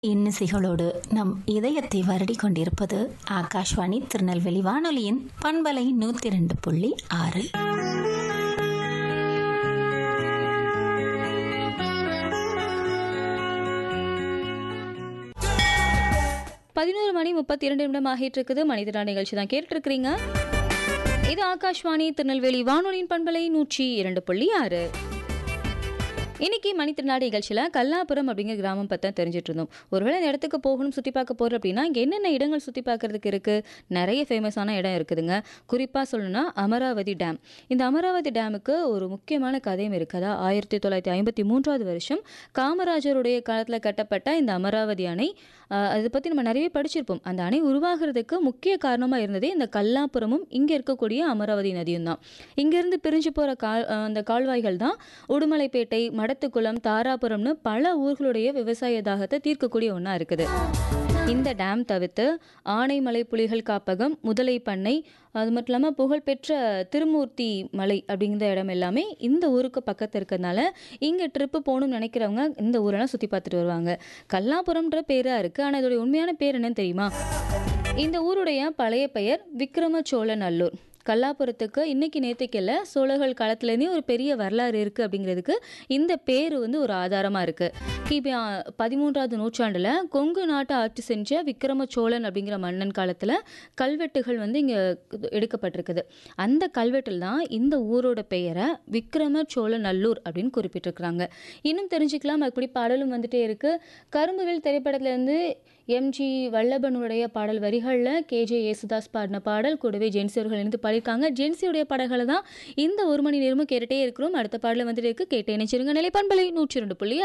இன்னிசைகளோடு நம் இதயத்தை வருடி கொண்டிருப்பது ஆகாஷ்வாணி திருநெல்வேலி வானொலியின் பண்பலை நூத்தி இரண்டு புள்ளி ஆறு பதினோரு மணி முப்பத்தி இரண்டு நிமிடம் ஆகிட்டு இருக்குது மனிதரா நிகழ்ச்சி தான் கேட்டுட்டு இருக்கிறீங்க இது ஆகாஷ்வாணி திருநெல்வேலி வானொலியின் பண்பலை நூற்றி இரண்டு புள்ளி ஆறு இன்னைக்கு மணித்திருநாடு நிகழ்ச்சியில் கல்லாபுரம் அப்படிங்கிற கிராமம் பற்றி தான் தெரிஞ்சுட்டு இருந்தோம் ஒருவேளை இந்த இடத்துக்கு போகணும் சுற்றி பார்க்க போகிறோம் அப்படின்னா இங்கே என்னென்ன இடங்கள் சுற்றி பார்க்கறதுக்கு இருக்குது நிறைய ஃபேமஸான இடம் இருக்குதுங்க குறிப்பாக சொல்லணும்னா அமராவதி டேம் இந்த அமராவதி டேமுக்கு ஒரு முக்கியமான கதையும் இருக்குது அதாவது ஆயிரத்தி தொள்ளாயிரத்தி ஐம்பத்தி மூன்றாவது வருஷம் காமராஜருடைய காலத்தில் கட்டப்பட்ட இந்த அமராவதி அணை ஆஹ், அதை பற்றி நம்ம நிறைய படிச்சிருப்போம் அந்த அணை உருவாகிறதுக்கு முக்கிய காரணமாக இருந்ததே இந்த கல்லாபுரமும் இங்கே இருக்கக்கூடிய அமராவதி நதியும் தான் இங்கேருந்து பிரிஞ்சு போகிற கால் ஆஹ், அந்த கால்வாய்கள் தான் உடுமலைப்பேட்டை மடத்துக்குளம் தாராபுரம்னு பல ஊர்களுடைய விவசாய தாகத்தை தீர்க்கக்கூடிய ஒன்றா இருக்குது இந்த டேம் தவிர்த்து ஆனைமலை புலிகள் காப்பகம் முதலை பண்ணை அது மட்டும் இல்லாமல் புகழ்பெற்ற திருமூர்த்தி மலை அப்படிங்கிற இடம் எல்லாமே இந்த ஊருக்கு பக்கத்து இருக்கிறதுனால இங்கே ட்ரிப்பு போகணும்னு நினைக்கிறவங்க இந்த ஊரெல்லாம் சுற்றி பார்த்துட்டு வருவாங்க கல்லாபுரம்ன்ற பேராக இருக்குது ஆனால் இதோடைய உண்மையான பேர் என்னன்னு தெரியுமா இந்த ஊருடைய பழைய பெயர் விக்ரம சோழநல்லூர் கல்லாபுரத்துக்கு இன்னைக்கு நேற்றுக்கில்ல சோழர்கள் காலத்துலேருந்தே ஒரு பெரிய வரலாறு இருக்குது அப்படிங்கிறதுக்கு இந்த பேர் வந்து ஒரு ஆதாரமாக இருக்குது கிபி ஆ, பதிமூன்றாவது நூற்றாண்டில் கொங்கு நாட்டை ஆட்சி செஞ்ச விக்ரம சோழன் அப்படிங்கிற மன்னன் காலத்தில் கல்வெட்டுகள் வந்து இங்கே எடுக்கப்பட்டிருக்குது அந்த கல்வெட்டில் தான் இந்த ஊரோட பெயரை விக்ரம சோழநல்லூர் அப்படின்னு குறிப்பிட்டிருக்கிறாங்க இன்னும் தெரிஞ்சுக்கலாம் அப்படி பாடலும் வந்துட்டே இருக்குது கரும்புவில் திரைப்படத்துலேருந்து எம்ஜி வல்லபனுடைய பாடல் வரிகளில் கேஜே யேசுதாஸ் பாடின பாடல் கூடவே ஜென்சி அவர்கள் இணைந்து பாடியிருக்காங்க ஜென்சியுடைய பாடல்களை தான் இந்த ஒரு மணி நேரமும் கேட்டுட்டே இருக்கிறோம் அடுத்த பாடல வந்துட்டு இருக்கு கேட்டு இணைச்சிருங்க நிலைப்பண்பலை நூற்றி ரெண்டு புள்ளி